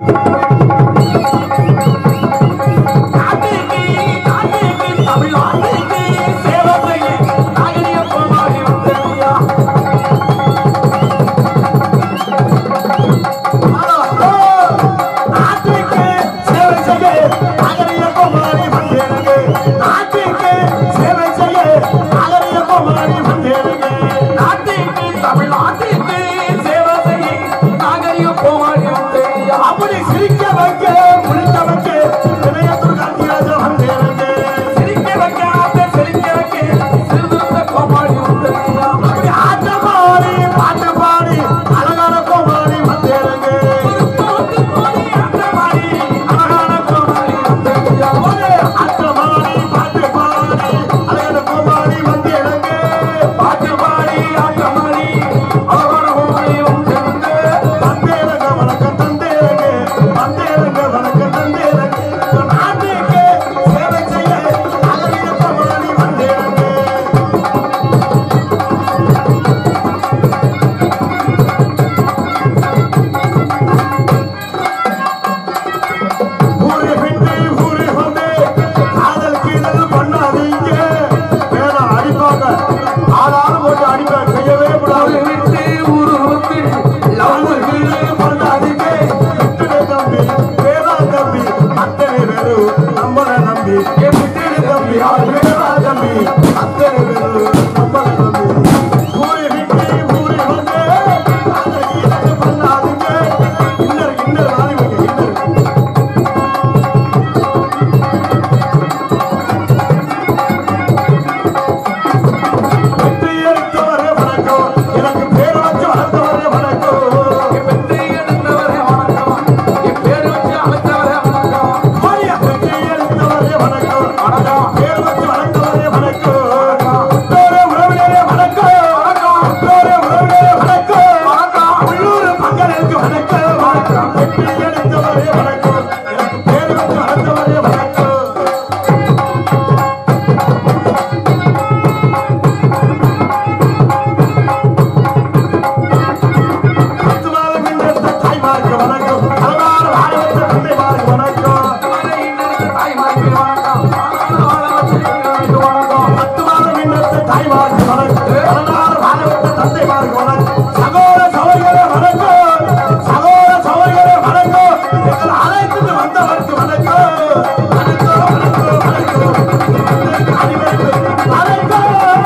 நாட்டுக்கு நாட்டுக்கு தமிழ்நாட்டுக்கு சேவை செய்ய நாகரிக கோமாளி வந்தேயா நாட்டுக்கு சேவை செய்ய நாகரிக கோமாளி வந்தேனுங்க நாட்டுக்கு சேவை செய்ய நாகரிக கோமாளி வந்தேனுங்க நாட்டுக்கு தமிழ்நாட்டுக்கு சேவை செய்ய நாகரிக கோமாளி வந்தேயா அப்படி சிரிக்க வைக்க முழிக்க வைக்க இணையத்தில் காந்திராஜன் வந்தேனுங்க சிரிக்க வைக்காத சிரிக்க வைக்க சிறுத்த கோமாளி வந்தேயா அப்படி ஆட்ட பாடி பாட்டு பாடி அழகான கோமாளி வந்தேனுங்க ஊரு விட்டு ஊரு வந்து காதல் கீதல் பண்ணாதீங்க வேணா அடிப்பாங்க ஆளாலும் போட்டு அடிப்பாங்க செய்யவே கூடாது விட்டு ஊரு வந்து லவ் கீதல் பண்ணாதீங்க விட்டுடு தம்பி வேணா தம்பி அத்தனை பேரும் நம்மளை நம்பி ஏ விட்டுடு தம்பி அது வேணா தம்பி அத்தனை பேரும் நம்மளை நம்பி ஊரு விட்டு ஊரு வந்து காதல் கீதல் பண்ணாதீங்க இன்னர் இன்னர் ஆளுங்க இன்னர் வெற்றி எடுத்தவரே வணக்கம் எனக்கு பேர் வச்சு வளர்த்தவரே வணக்கம் வெற்றி எடுத்தவரே வணக்கம் என் பேர் வச்சு அழைத்தவரே வணக்கம் வெற்றி எடுத்தவரே வணக்கம் வணக்கம் பேர் வச்சு வளர்த்தவரே வணக்கம் உற்றோரே உறவினரே வணக்கம் வணக்கம் உற்றோரே உறவினரே வணக்கம் வணக்கம் உள்ளூர் மக்களுக்கு வணக்கம் வணக்கம் வெற்றி எடுத்தவரே வணக்கம் எனக்கு பேர் வச்சு வளர்த்தவரே வணக்கம் பத்து மாதம் நின்ற தாய்மார்க்கு வணக்கம் அழகான வாழவற்ற தந்தைமார்க்கு வணக்கம் பத்து மாதம் நின்ற தாய்மார்க்கு வணக்கம் அழகான வாழவற்ற தந்தைமார்க்கு வணக்கம் சகோதர சகோதரே வணக்கம் சகோதர சகோதரே வணக்கம் எங்கள் அழைத்துட்டு வந்தவருக்கு வணக்கம் வணக்கம் வணக்கம் வணக்கம் அனைவருக்கும் வணக்கம்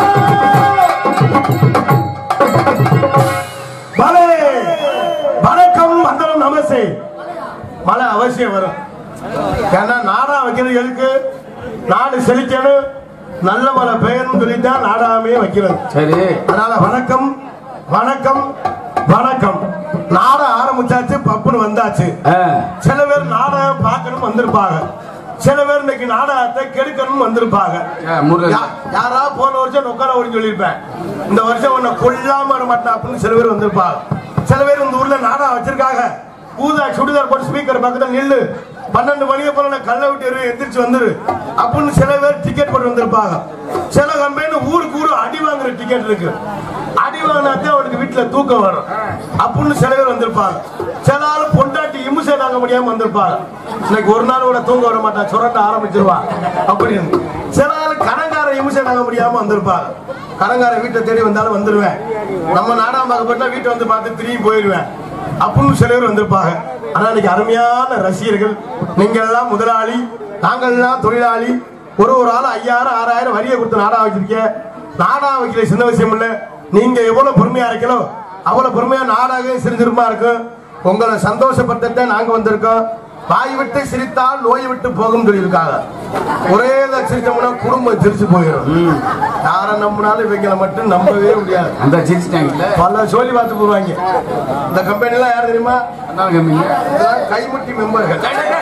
பலே வணக்கம் வந்தனம் நமசே மழை அவசியம் வரும் ஏன்னா நாடா வைக்கிறது எதுக்கு நாடு செழிக்கணும் நல்ல மழை பெயர்னு சொல்லித்தான் நாடாமே வைக்கிறது சரி அதனால வணக்கம் வணக்கம் வணக்கம் நாடா ஆரம்பிச்சாச்சு பப்புன்னு வந்தாச்சு ஆ, சில பேர் நாடகம் பார்க்கணும் வந்திருப்பாங்க சில பேர் இன்னைக்கு நாடகத்தை கெடுக்கணும் வந்திருப்பாங்க ஆ, முருகன். யா- யாரா போன வருஷம் நொக்கால ஓடி சொல்லியிருப்பேன் இந்த வருஷம் உன்னை கொல்லாம வர மாட்டேன் அப்படின்னு சில பேர் வந்திருப்பாங்க சில பேர் இந்த ஊர்ல நாடகம் வச்சிருக்காங்க ஊதா சுடிதார் போட்டு ஸ்பீக்கர் பக்கத்துல நில்லு பன்னெண்டு மணியை போல நான் கல்லை விட்டு எறிவேன், எந்திரிச்சு வந்துரு அப்படின்னு சில பேர் டிக்கெட் போட்டு வந்திருப்பாங்க சில கம்பெனி ஊருக்கு ஊரு அடி வாங்குற டிக்கெட் இருக்கு அடி வாங்கினாத்தான் அவனுக்கு வீட்டுல தூக்கம் வரும் அப்படின்னு சில பேர் வந்திருப்பாங்க சில ஆள் பொண்டாட்டி இமுசை தாங்க முடியாம வந்திருப்பாங்க இன்னைக்கு ஒரு நாள் கூட தூங்க வர மாட்டான் சுரண்ட ஆரம்பிச்சிருவா அப்படின்னு சில ஆள் கடங்கார இமுசை தாங்க முடியாம வந்திருப்பாங்க கடங்கார வீட்டை தேடி வந்தாலும் வந்துருவேன் நம்ம நாடாம பார்க்கப்பட்டா வீட்டை வந்து பார்த்து திரும்பி போயிருவேன் அப்படின்னு சில பேர் வந்திருப்பாங்க ஆனா இன்னைக்கு அருமையான ரசிகர்கள் நீங்க எல்லாம் முதலாளி நாங்கள் எல்லாம் தொழிலாளி ஒரு ஒரு ஆள் ஐயாயிரம் ஆறாயிரம் வரியை கொடுத்து நாடா வச்சிருக்கேன் நாடா வைக்கல சின்ன விஷயம் இல்ல நீங்க எவ்வளவு பொறுமையா இருக்கணும் அவ்வளவு பொறுமையா நாடாக சிரிஞ்சிருமா இருக்கும் உங்களை சந்தோஷப்படுத்த நாங்க வந்திருக்கோம் வாய் விட்டு சிரித்தால் நோய் விட்டு போகும் சொல்லியிருக்காங்க ஒரே இதை சிரிச்சோம்னா குடும்பம் சிரிச்சு போயிடும் யாரை நம்பினாலும் இவங்களை மட்டும் நம்பவே முடியாது அந்த சிரிச்சிட்டாங்கல்ல பல சொல்லி பார்த்து போடுவாங்க இந்த கம்பெனி எல்லாம் யார் தெரியுமா அதான் கம்மிங்க இதெல்லாம் கைமுட்டி மெம்பர்கள்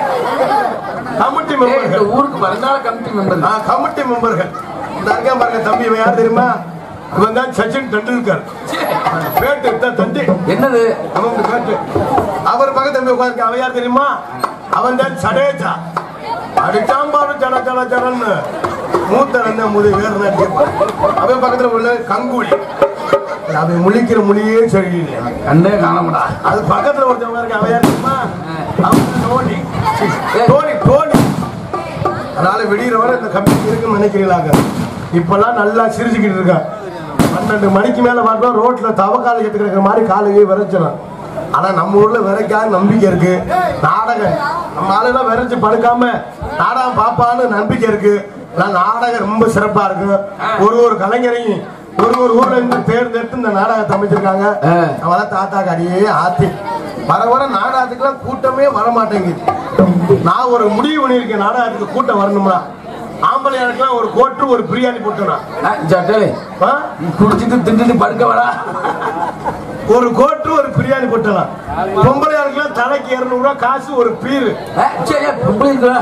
கமிட்டி ஏய், இந்த மெம்பர்கள் ஊருக்கு வருங்கால கமிட்டி மெம்பர் ஆ, கமிட்டி மெம்பர்கள் இந்த இருக்கா பாருங்க தம்பி இவன் யார் தெரியுமா இவன் தான் சச்சின் டெண்டுல்கர் பேட்டு தான் தந்தி என்னது அவன் பேட்டு அவர் பக்கத்து தம்பி உட்கார்ந்து அவன் யார் தெரியுமா அவன் தான் சடேஜா அடிச்சாம் பாரு ஜன ஜன ஜனன்னு மூத்த ரெண்ட முடி வேறு நடிப்பான் அவன் பக்கத்துல உள்ள கங்குழி அவன் முழிக்கிற மொழியே சரியில்லை கண்டே காணமுடா அது பக்கத்துல ஒருத்தவங்க இருக்கு அவன் யார் தெரியுமா அவன் காலை விடிகிற வரை இந்த கம்பி இருக்குன்னு நினைக்கிறீங்களாங்க இப்பெல்லாம் நல்லா சிரிச்சுக்கிட்டு இருக்கேன் பன்னெண்டு மணிக்கு மேல பார்த்தா ரோட்ல தவக்கால ஏத்து கிடக்கிற மாதிரி காலையே விரைச்சிடும் ஆனா நம்ம ஊர்ல விரைக்காத நம்பிக்கை இருக்கு நாடகம் நம்ம ஆளுலாம் விரைச்சு படுக்காம நாடகம் பாப்பான்னு நம்பிக்கை இருக்கு நான் நாடகம் ரொம்ப சிறப்பா இருக்கு ஒரு ஒரு கலைஞரையும் ஒரு ஒரு ஊர்ல இருந்து தேர்ந்தெடுத்து இந்த நாடகத்தை அமைச்சிருக்காங்க ஆ. அவள தாத்தா கடியே ஆத்தி வர வர நாடகத்துக்குலாம் கூட்டமே வர மாட்டேங்குது நான் ஒரு முடிவு பண்ணியிருக்கேன் நாடகத்துக்கு கூட்டம் வரணும்னா ஆம்பளையாளுக்கெல்லாம் ஒரு கோட்டு ஒரு பிரியாணி போட்டோம்னா ஜட்டே ஆ? குடிச்சிட்டு திண்டுட்டு படுக்க வரா ஒரு கோட்டு ஒரு பிரியாணி போட்டலாம் பொம்பளையாளுக்கெல்லாம் தலைக்கு இருநூறு ரூபாய் காசு ஒரு பீரு சரி பொம்பளைங்களா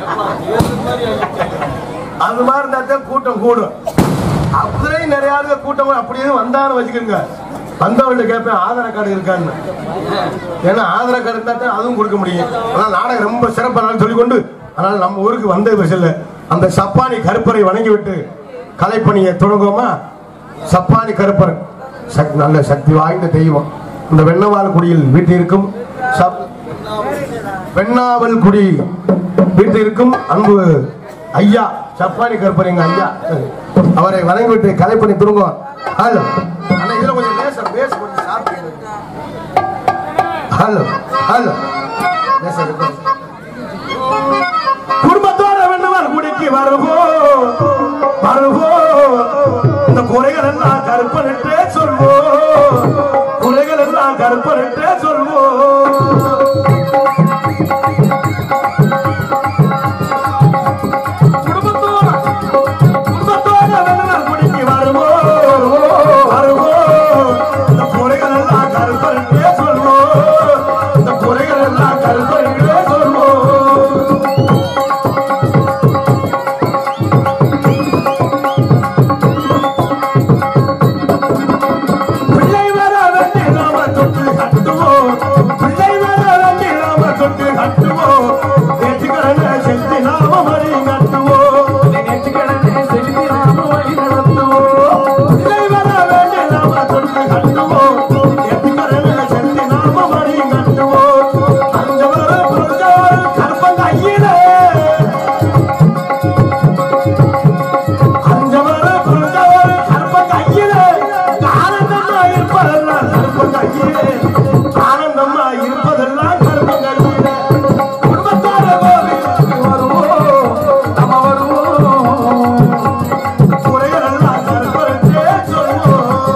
அது மாதிரி இருந்தா தான் கூட்டம் கூடும் அப்படியே நிறைய ஆளுங்க கூட்டம் வரும். அப்படியே வந்தான்னு வச்சுக்கோங்க வந்தவள்கிட்ட கேட்பேன் ஆதார் கார்டு இருக்கான்னு ஏன்னா ஆதார் கார்டு இருந்தா தான் அதுவும் கொடுக்க முடியும் ஆனால் நாடகம் ரொம்ப சிறப்பாக சொல்லிக்கொண்டு அதனால நம்ம ஊருக்கு வந்த பஸ்ஸில் அந்த சப்பானி கருப்பரை வணங்கி விட்டு கலைப்பணியை தொடங்குவோமா சப்பானி கருப்பர் சக் நல்ல சக்தி வாய்ந்த தெய்வம் இந்த வெண்ணவால் குடியில் வீட்டிற்கும் சப் வெண்ணாவல் குடி வீட்டிற்கும் அன்பு ஐயா சப்பானி கருப்பர் எங்க ஐயா அவரை வணங்கிவிட்டு கலைப்பணி திரும்புவோம் ஹலோ அண்ணா இதுல கொஞ்சம் லேசர் பேச கொஞ்சம் சாப்பிட்டு ஹலோ ஹலோ லேசர் குடும்பத்தோட வெண்ணவால் குடிக்கு வருவோம் வருவோம் இந்த குறைகள் எல்லாம் கருப்பனிட்டே சொல்வோம் குறைகள் எல்லாம் கருப்பனிட்டே சொல்வோம் குடும்பத்தோட குடும்பத்தோட வெண்ணவால் குடிக்கு வருவோம் வருவோம் இந்த குறைகள் எல்லாம் கருப்பனிட்டே சொல்வோம் இந்த குறைகள் எல்லாம் கருப்பனிட்டே சொல்வோம் பிள்ளை வர வேண்டி நாம தொட்டு கட்டுவோம் பிள்ளை வர வேண்டி நாம தொட்டு கட்டுவோம் நேற்றுக்கிழமை செஞ்சு நாம மணி கட்டுவோம் நேற்றுக்கிழமை செலுத்தி நாம வழி நடத்துவோம் பிள்ளை வர வேண்டி நாம தொட்டு கட்டுவோம் நேற்றுக்கிழமை செஞ்சு நாம மணி கட்டுவோம் அஞ்சவர் புரிஞ்சவர் கற்பங்கையிலே அஞ்சவர் புரிஞ்சவர் கற்பங்கையிலே ஆனந்தமா இருப்பதெல்லாம் கற்பங்கையிலே ஆனந்தமா இருப்பதெல்லாம் கற்பங்கையிலே குடும்பத்தோட கோவில் வருவோம் நம்ம வருவோம் குறைகளெல்லாம் கற்பழித்தே சொல்வோம்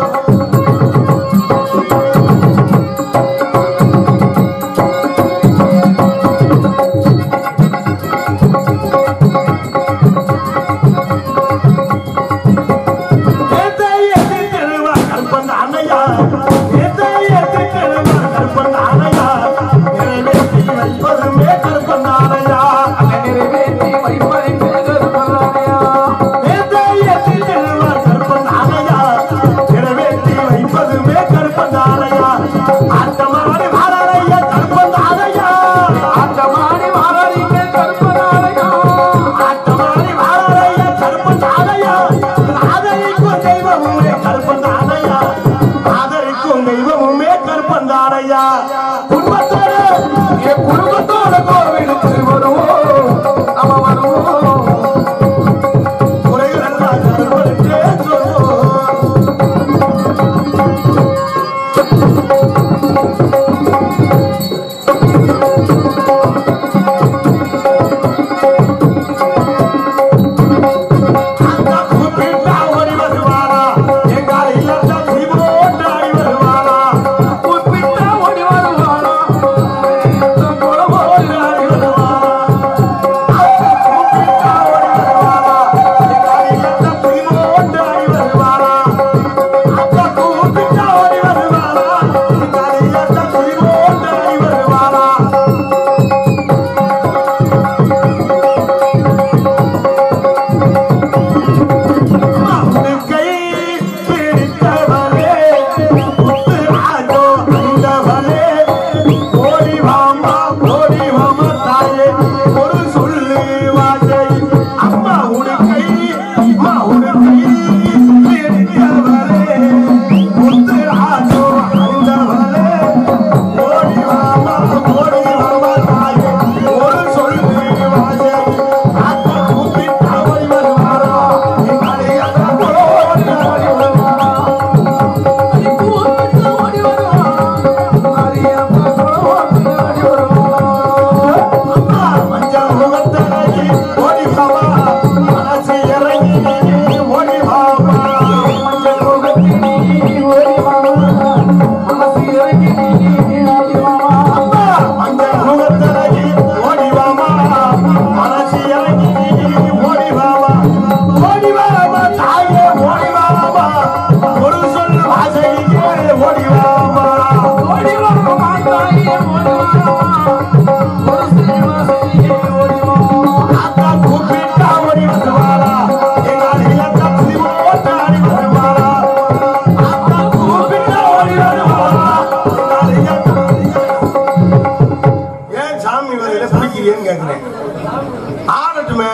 ஏத்தை ஏத்தி தெருவா கற்பந்த அணையா ஏத்தை ஏத்தி தெருவா கற்பந்த அணையா நிறைவேற்றி வைப்பதுமே கற்பந்த அணையா அதை நிறைவேற்றி வைப்பதை பேதர் பல்லாமையா ஏத்தை ஏத்தி தெருவா கற்பந்த அணையா நிறைவேற்றி வைப்பதுமே கற்பந்த அணையா ஆட்டமாடி வாழையா கற்பந்த அணையா அந்த மாடி மாறறிக்க கற்பனாலயா ஆட்டமாடி வாழையா கற்பந்த அணையா ஆதரிக்கும் தெய்வமுமே கற்பந்த அணையா ஆதரிக்கும் தெய்வமுமே கற்பந்த அணையா குடும்பத்தோடு என் குடும்பத்தோட கோவிலுக்கு வருவோம் நம்ம வருவோம் குறைகளெல்லாம் கற்பழித்தே சொல்வோம் அந்த கூப்பிட்டா ஓடி வருவாரா எங்கால இல்லத்தா தீபோட்டு ஆடி வருவாரா கூப்பிட்டா ஓடி வருவானா போல ஓடி ஆடி வருவாரா கூப்பிட்டா ஓடி வருவாரா எங்கால இல்லத்தா தீபோட்டு ஆடி வருவாரா அந்த கூப்பிட்டா ஓடி வருவாரா எங்கால இல்லத்தா தீபோட்டு ஆடி வருவாரா கை பிடித்தவரே முத்து ஆஜோ அணிந்தவரே ஓடி வாமா ஓடி வாமா தாயே ஒரு சொல்லு வாசை அம்மா உனக்கை அம்மா உனக்கை பிடித்தவரே முத்து ஆஜோ அணிந்தவரே ஓடி வாமா ஓடி வாமா தாயே ஒரு சொல்லு வாசை ஆத்தா கூப்பி சாமி வரையில பிடிக்கிறேன்னு கேட்கிறேன் ஆடட்டுமே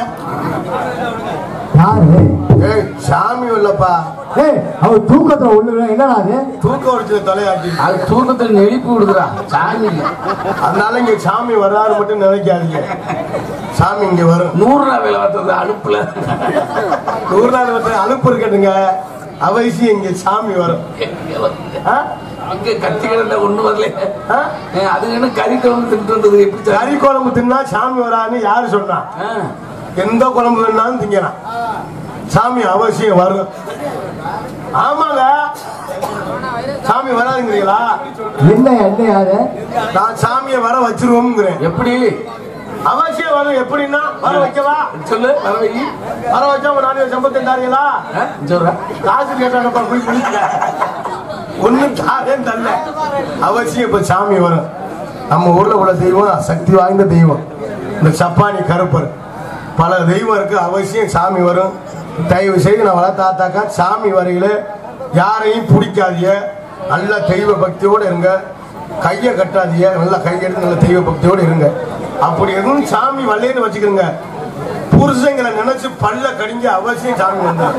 யாரு ஏய் சாமி இல்லப்பா ஏய் அவர் தூக்கத்துல ஒண்ணு என்னடா அது தூக்க உடச்சு தலையாட்டி அது தூக்கத்தில் எழுப்பி விடுதுடா சாமி இல்ல அதனால இங்க சாமி வர்றாரு மட்டும் நினைக்காதீங்க சாமி இங்க வரும் நூறு ரூபா வேலை பார்த்தது அனுப்புல நூறு நாள் வந்து அனுப்பு இருக்கட்டுங்க அவசியம் இங்க சாமி வரும் ஆ? அங்க கத்தி கிடந்த ஒண்ணு வரல ஆ? ஏன், அது என்ன கறி குழம்பு திட்டு வந்தது எப்படி சார்? கறி குழம்பு தின்னா சாமி வரான்னு யாரு சொன்னா ஆ, எந்த குழம்பு வேணாலும் திங்கலாம் சாமி அவசியம் வரும் ஆமாங்க சாமி வராதுங்கிறீங்களா என்ன என்ன யாரு நான் சாமியை வர வச்சிருவோம்ங்கிறேன் எப்படி அவசியம் வரும் எப்படின்னா வர வைக்கவா சொல்லு பரவை வர வச்சா ஒரு நாளைக்கு சம்பளத்தை தாரீங்களா சொல்ற காசு கேட்டாங்கப்பா போய் குளிக்கல ஒண்ணும் தாரேன் தரல அவசியம் இப்ப சாமி வரும் நம்ம ஊர்ல உள்ள தெய்வம் சக்தி வாய்ந்த தெய்வம் இந்த சப்பானி கருப்பர் பல தெய்வம் இருக்கு அவசியம் சாமி வரும் தயவு செய்து நான் வளர்த்தாத்தாக்கா சாமி வரையில யாரையும் பிடிக்காதீங்க நல்ல தெய்வ பக்தியோட இருங்க கையை கட்டாதீங்க நல்லா கையெடுத்து நல்ல தெய்வ பக்தியோட இருங்க அப்படி எதுவும் சாமி வரலன்னு வச்சுக்கிறோங்க புருஷங்களை நினைச்சு பல்ல கடிஞ்சு அவசியம் சாமி வந்தார்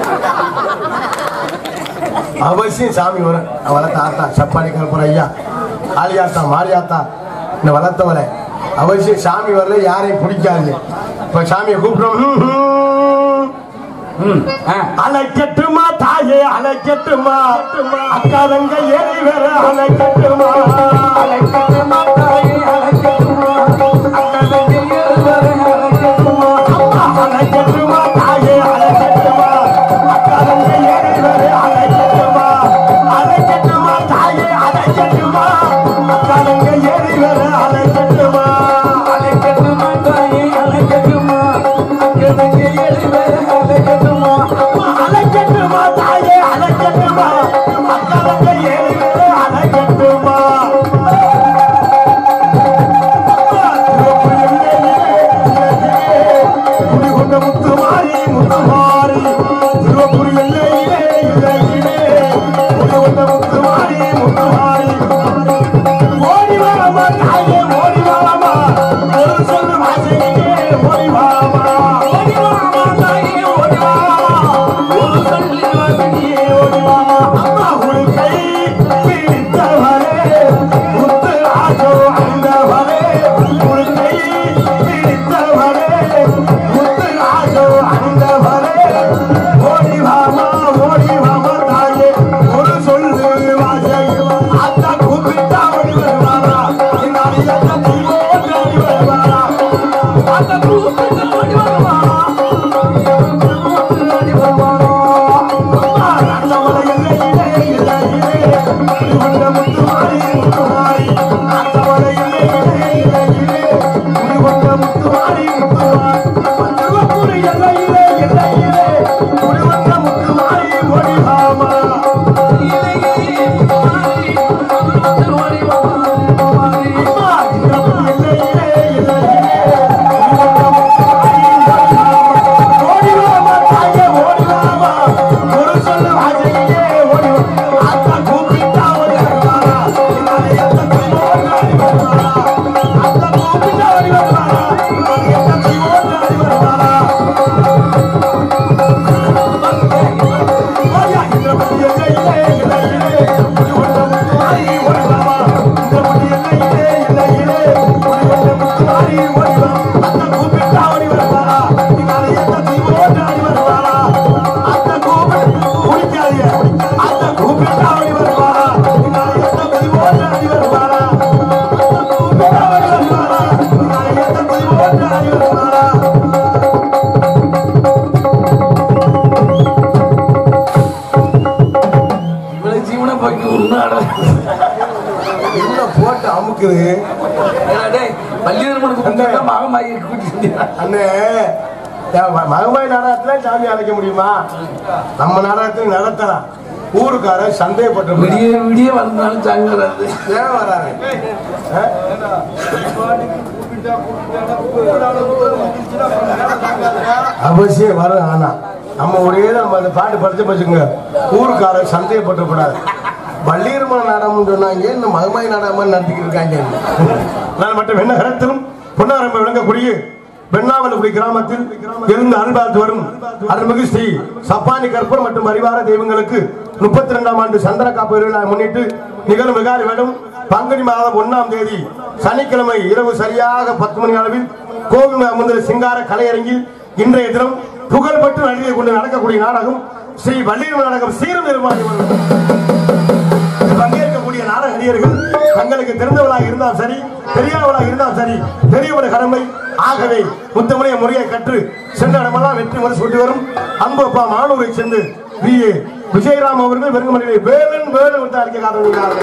அவசியம் சாமி வரும் நான் வளர்த்த ஆத்தா சப்பானி கருப்பர் ஐயா காளியாத்தா மாரியாத்தா இந்த வளர்த்தவரை அவசியம் சாமி வரல யாரையும் பிடிக்காது இப்ப சாமியை கூப்பிடுறோம் ம் ஆ அலைக்கட்டுமா தாயே அலைக்கட்டுமா அக்கா தங்க ஏறி வர அலைக்கட்டுமா அழைக்கட்டுமா தாயே அழைக்கட்டுமா அக்கா தங்கை இருவரை அழைக்கட்டுமா அம்மா அலைக்கட்டுமா தாயே அலைக்கட்டுமா அக்கா தங்க ஏறி வர அலைக்கட்டுமா அலைக்கட்டுமா தாயே அலைக்கட்டுமா அக்கா தங்க ஏறி வர அலைக்கட்டுமா அழைக்கட்டுமா தாயே அழைக்கட்டுமா அக்கா தங்கை இருவரை அழைக்கட்டுமா அலைக்கட்டுமா தாயே அலைக்கட்டுமா அக்கா தங்க ஏறி வர அலைக்கட்டுமா குடிகொண்ட முத்துமாரி முத்துமாரி திருவப்பூர் எல்லையிலே இல்லையிலே குடிகொண்ட முத்துமாரி முத்துமாரி ஓடி வாமா தாயே ஓடி வாமா ஒரு சொல்லு வாசனையே ஓடி வாமா ஓடி வாமா தாயே ஓடி வாமா ஒரு சொல்லு வாசனையே ஓடி வாமா அம்மா உன் கை பிடித்தவரே முத்து ஆசோ அந்தவரே உன் கை பிடித்தவரே முத்து ஆசோ அந்தவரே ஓடி வாமா ஓடி வாமா தாயே ஒரு சொல்லு வாசை அத்தா கூப்பிட்டா ஓடி வருவாரா இந்த அடியத்தை தீவோடு ஓடி வருவாரா அத்தா கூப்பிட்டா ஓடி வருவாரா ஓடி வருவாரா அம்மா ரத்தமலை எல்லையிலே இல்லையிலே குடிகொண்ட முத்துமாரி முத்துமாரி ரத்தமலை எல்லையிலே இல்லையிலே குடிகொண்ட முத்துமாரி முத்துமாரி திருவப்பூர் எல்லையிலே இல்லையிலே குடிகொண்ட முத்துமாரி ஓடிவாமா அம்மா திருவப்பூர் எல்லையிலே இல்லையிலே குடிகொண்ட முத்துமாரி ஓடிவாமா தாயே ஓடிவாமா ஒரு சொல்லு வாசையே ஓடிவா அத்தா கூப்பிட்டா ஓடி வருவாரா இன்னாலே எத்த தீவோடு ஓடி வருவாரா அத்தா கூப்பிட்டா ஓடி வருவாரா இன்னாலே எத்த தீவோடு ஓடி வருவாரா ஓயா இந்த புதிய எல்லையிலே எல்லையிலே குடிகொண்ட முத்துமாரி ஓடிவாமா இந்த புதிய எல்லையிலே எல்லையிலே குடிகொண்ட முத்துமாரி ஓடிவா அத்தா கூப்பிட்டா ஓடி வருவாரா இன்னாலே எத்த தீவோடு ஓடி வருவாரா அத்தா கூப்பிட்டு குடிக்காதீங்க அத்தா கூப்பிட்டா ஓடி வருவாரா இன்னாலே எத்த தீவோடு ஓடி வருவாரா அத்தா கூப்பிட்டா ஓடி வருவாரா இன்னாலே எத்த தீவோடு ஓடி வருவாரா இவ்வளவு ஜீவனை பாக்கி ஒன்னும் என்ன போட்டு அமுக்குது பள்ளியரமனுக்கு புத்தகம் மகமாயி கூட்டிட்டு அண்ணே என் ம- மகமாய் நாடகத்துல சாமி அழைக்க முடியுமா நம்ம நாடகத்தில் நடத்தலாம் ஊருக்கார சந்தேகப்பட்டு விடிய விடிய வந்தாலும் சாமி வராது ஏன் வராரு ஆ? அவசியம் வரும் ஆனா நம்ம ஒரே நம்ம அந்த பாட்டு படிச்சு வச்சுக்கோங்க ஊருக்காரர் சந்தேகப்பட்டு கூடாது வள்ளியர்மன் நாடகம் சொன்னாங்க இந்த மகமாய் நாடகம் நடத்திக்கிட்டு இருக்காங்க நான் மட்டும் என்ன கருத்திலும் பொன்னா திருநாவலகுடி கிராமத்தில் இருந்து அருள்பார்த்து வரும் அருள்மிகு ஸ்ரீ சப்பானி கற்பர் மற்றும் பரிவார தெய்வங்களுக்கு முப்பத்தி ரெண்டாம் ஆண்டு சந்திர காப்பு விழா முன்னிட்டு நிகழும் விகாரி வேடம் பங்குனி மாதம் ஒன்னாம் தேதி சனிக்கிழமை இரவு சரியாக பத்து மணி அளவில் கோவில் முந்திர சிங்கார கலையரங்கில் இன்றைய தினம் புகழ்பெற்று நடிகை கொண்டு நடக்கக்கூடிய நாடகம் ஸ்ரீ வள்ளியூர் நாடகம் சீரும் பெருமாடி பங்கேற்கக்கூடிய நாடக நடிகர்கள் தங்களுக்கு தெரிந்தவளாக இருந்தால் சரி தெரியாதவளாக இருந்தால் சரி பெரியவர கடமை ஆகவே முத்தமுறைய முறையை கற்று சென்ற இடமெல்லாம் வெற்றி முறை சுட்டி வரும் அன்பு அப்பா மானூரை சென்று வி ஏ விஜயராம் அவர்கள் வெறுமனையை வேலன் வேலன் விட்டு அறிக்கை காட்டுகிறார்கள்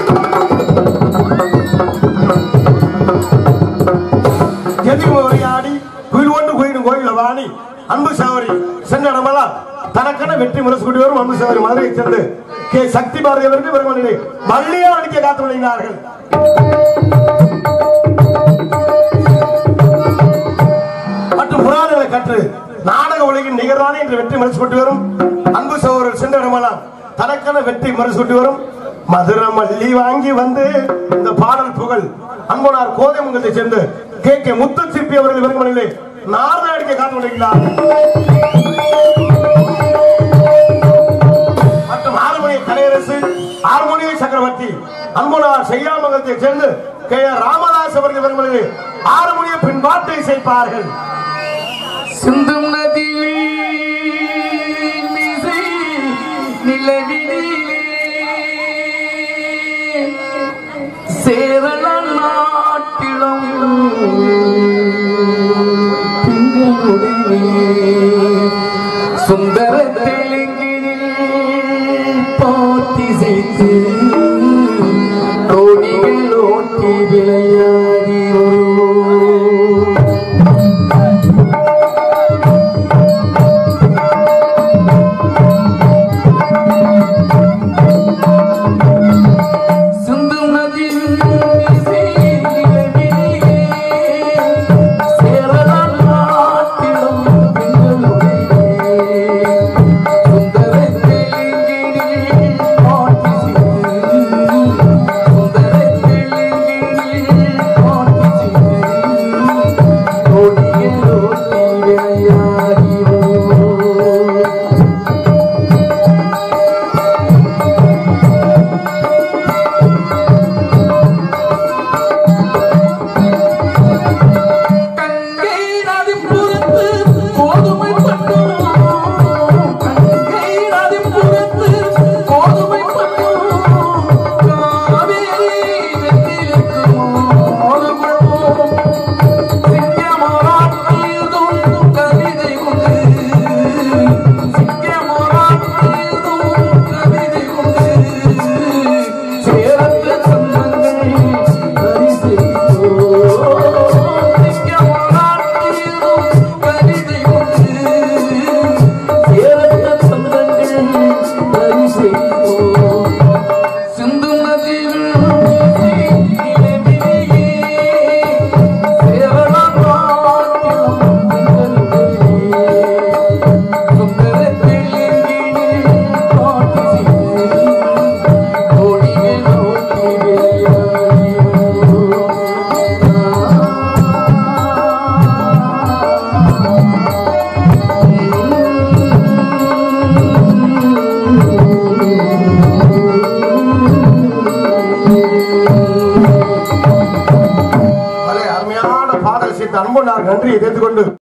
எதிர்வு உரையாடி குயில் ஒன்று குயிலும் கோயில வாணி அன்பு சகோதரி சென்ற இடமெல்லாம் தனக்கென வெற்றி முரசு கூட்டி வரும் அன்பு சகோதரி மதுரையை சேர்ந்து கே சக்தி பாரதி அவர்கள் வெறுமனையை மல்லியா அடிக்க காத்து வருகிறார்கள் மற்றும் புராணங்களை கற்று நாடக உலகின் நிகரான என்று வெற்றி மறுசு கொண்டு வரும் அன்பு சகோதரர் சென்ற இடமெல்லாம் தனக்கென வெற்றி மறுசு கொண்டு வரும் மதுர மல்லி வாங்கி வந்து இந்த பாடல் புகழ் அன்பனார் கோதைமுகத்தை சேர்ந்து கே கே முத்து சிற்பி அவர்கள் வெறுமனிலே நாரத அடிக்க காத்து கொண்டிருக்கிறார் மற்றும் ஆறுமணி கலையரசு ஆறுமணி சக்கரவர்த்தி அன்பனார் செய்யாமங்கலத்தை சேர்ந்து கே ஆர் ராமதாஸ் அவர்கள் வெறுமனிலே ஆறுமணியை பின்பாட்டை இசைப்பார்கள் சிந்தும் நதியில் மிசை நிலவிலே சேரள நாட்டிலம் திங்களுடைய சுந்தர தெலுங்கினில் பாட்டி செய்து கோடிகள் ஓட்டி விளையாடி வருவோம் சிந்து நதியின் இசை நிலவிலே சேரள நாட்டிலும் பெண்களுடைய சுந்தர தெலுங்கினில் பாட்டி செய்து சுந்தர தெலுங்கினில் பாட்டி செய்து கொடியில் ஓட்டி விளையாடி வருவோம். கங்கை நதி புறத்து கோதுமை பண்ணும் கங்கை நதி புறத்து கோதுமை பண்ணும் காவேரி நெற்றிலுக்கும் ஓடுவோம் சிங்கமராட்டியதும் கவிதை கொண்டு சிங்கமராட்டியதும் கவிதை கொண்டு சேரத்த சந்தங்கள் பரிசெய்தோம் சிங்கமராட்டியதும் கவிதை கொண்டு சேரத்த சந்தங்கள் பரிசெய்தோம் சிந்து நதியில் நிலவிலேயே பலே அருமையான பாடல் சேர்த்து அன்பு நான் நன்றியை தெரிந்து கொண்டு